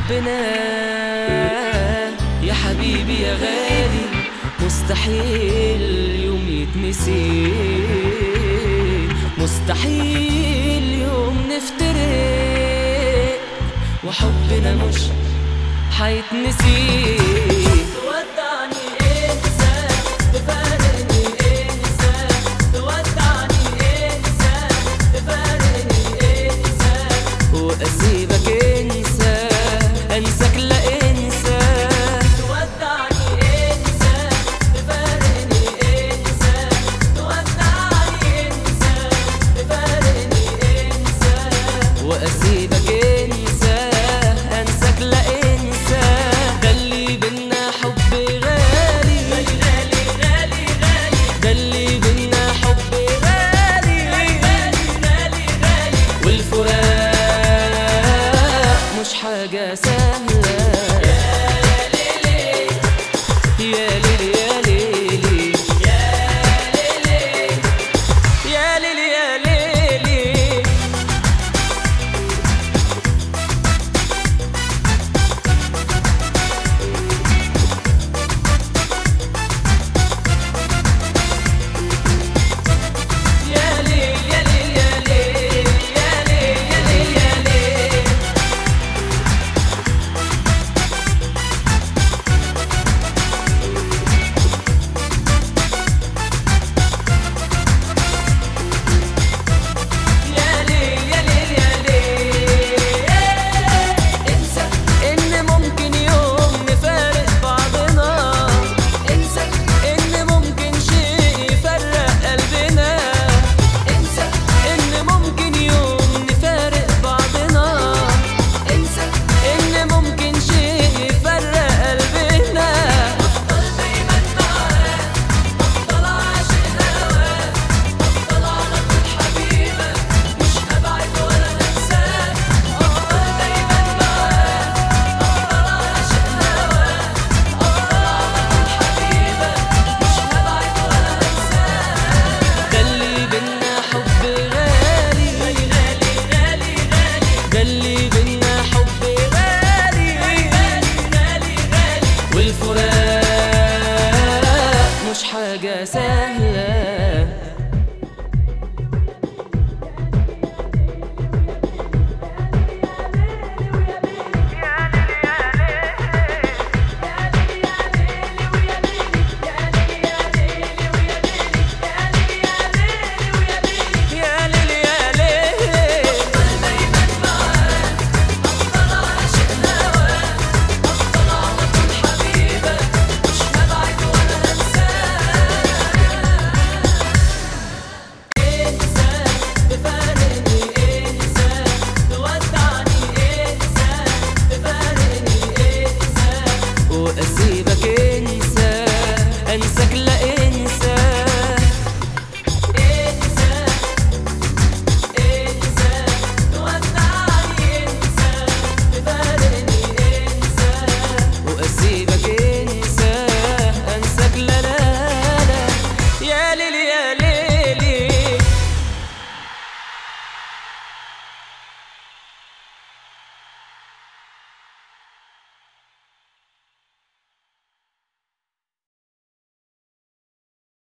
حبنا يا حبيبي يا غالي مستحيل يوم يتنسي مستحيل يوم نفترق وحبنا مش حيتنسي تودعني انسى تفارقني انسى تودعني انسى تفارقني انسى واسيبك انسى انساك لا انسى تودعني انسى تفارقني انسى تودعني انسى تفارقني انسى واسيبك انسى انساك لا انسى ده اللي بينا حب غالي غالي غالي غالي ده اللي بينا حب غالي غالي غالي غالي والفراق مش حاجة سهلة يا ليلي يا ليلي يا ليلي يا ليلي يا ليلي يا ليل يا ليل يا ليل يا ليل يا ليل يا ليل يا ليل يا ليل يا ليل انسى ان ممكن يوم نفارق بعضنا انسى ان ممكن شيء يفرق قلبنا انسى ان ممكن يوم نفارق بعضنا انسى ان ممكن شيء يفرق قلبنا افضل دايما معاك افضل عاشق هواك افضل على طول حبيبك مش هبعد ولا هنساك افضل دايما معاك افضل عاشق هواك افضل على طول حبيبك مش هبعد ولا هنساك ده اللي بينا حب غالي غالي غالي غالي ده اللي بينا حب غالي غالي غالي غالي والفراق مش حاجة سهلة